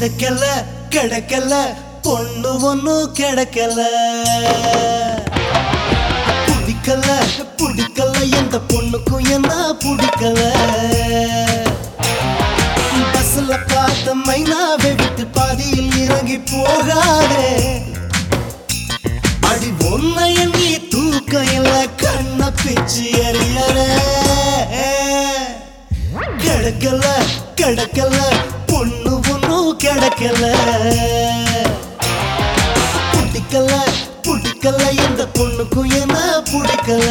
கிடைக்கல கிடைக்கல பொண்ணு ஒண்ணும் கிடைக்கல பிடிக்கல பிடிக்கல எந்த பொண்ணுக்கும் என்ன பிடிக்கல பஸ்ல பார்த்த மைனாவை விட்டு பாதியில் இறங்கி போகாதே அடி ஒன்னைய நீ தூக்க இல்ல கண்ண பிச்சு எறியற கிடக்கல கிடக்கல பொண்ணு ஒண்ணும் கிடக்கல பிடிக்கல பிடிக்கல எந்த பொண்ணுக்கும் என்ன பிடிக்கல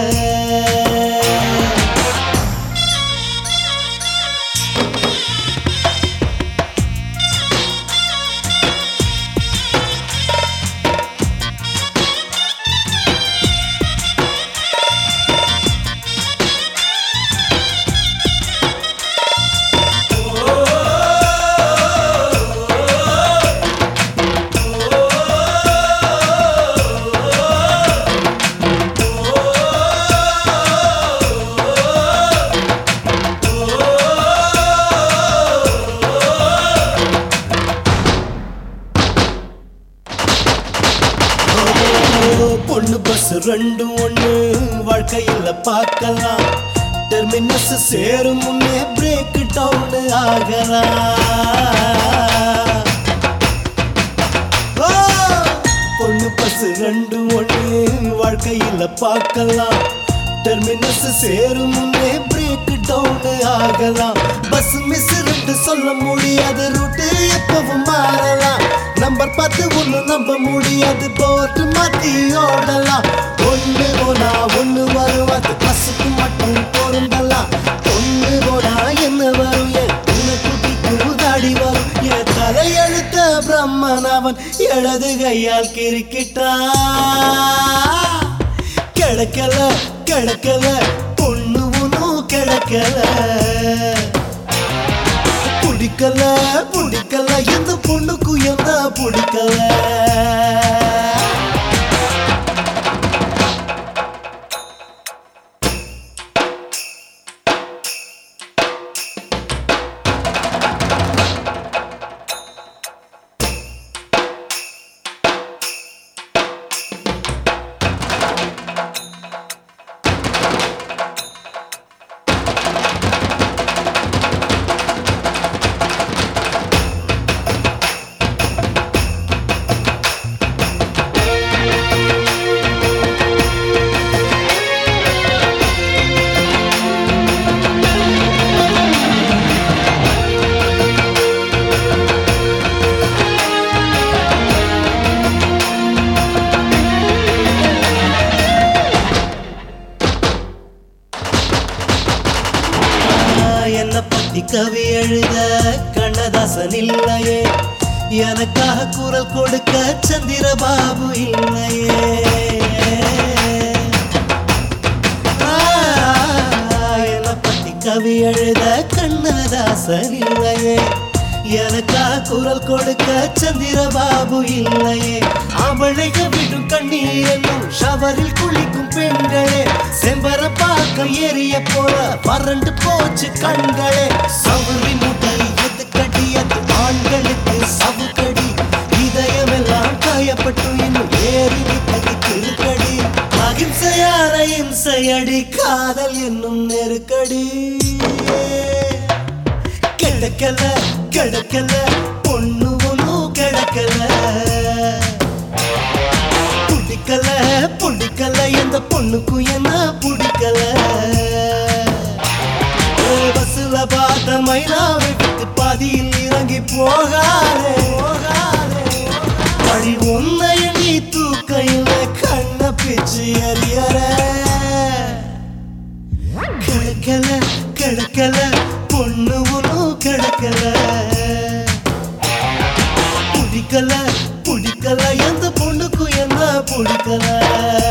ஓ, பொண்ணு பஸ் ரெண்டும் ஒண்ணு வாழ்க்கையில பார்க்கலாம் டெர்மினஸ் சேரும் முன்னே பிரேக் டவுன் ஆகலாம் ஓ, பொண்ணு பஸ் ரெண்டும் ஒண்ணு வாழ்க்கையில பார்க்கலாம் டெர்மினஸ் சேரும் முன்னே பிரேக் டவுன் ஆகலாம் பஸ் மிஸ் ரெண்டு சொல்ல முடியாது ரூட்டு எப்பவும் மாறலாம் நம்பர் பார்த்து ஒண்ணு நம்ப முடியாது போட்டு மாத்தி ஓடலாம் ஒண்ணு போனா ஒண்ணு வரும் அது பஸ்ஸுக்கு மட்டும் பொருந்தலாம் ஒண்ணு போனா என்ன வரும் என் குட்டிக்கு தாடி வரும் என் தலையெழுத்த பிரம்மன் அவன் இடது கையால் கிறுக்கிட்டான் கிடக்கல கிடக்கல பொண்ணு ஒன்றும் கிடக்கல பிடிக்கல பிடிக்கல எந்த பொண்ணுக்கும் என்ன பிடிக்கல என்ன பத்தி கவி எழுத கண்ணதாசன் இல்லையே எனக்காக குரல் கொடுக்க சந்திரபாபு இல்லையே ஆ, என்ன பத்தி கவி எழுத கண்ணதாசன் இல்லையே எனக்காக குரல் கொடுக்க சந்திரபாபு இல்லையே அவளைக விடும் கண்ணீர் என்னும் ஷவரில் குளிக்கும் பெண்களே செம்பர பாக்கம் ஏறிய போல வறண்டு போச்சு கண்களே சவுரி முடி எது கடி அது ஆண்களுக்கு சவுக்கடி இதயமெல்லாம் காயப்பட்டு இன்னும் ஏறி நிற்கிறது கிருக்கடி அகிம்சையான இம்சையடி காதல் என்னும் நெருக்கடி கிடக்கல கிடக்கல பொண்ணு ஒன்றும் கிடக்கல பிடிக்கல பிடிக்கல எந்த பொண்ணுக்கும் என்ன பிடிக்கல பஸ்ல பார்த்த மைனாவை விட்டு பாதியில் இறங்கி போகாதே போகாதே வழி உன்னைய நீ தூக்கையில் கண்ண பிச்சு அறியற கிடக்கல கிடக்கல பொண்ணு ஒன்றும் கிடக்கல பிடிக்கல பிடிக்கல எந்த பொண்ணுக்கும் என்ன பிடிக்கல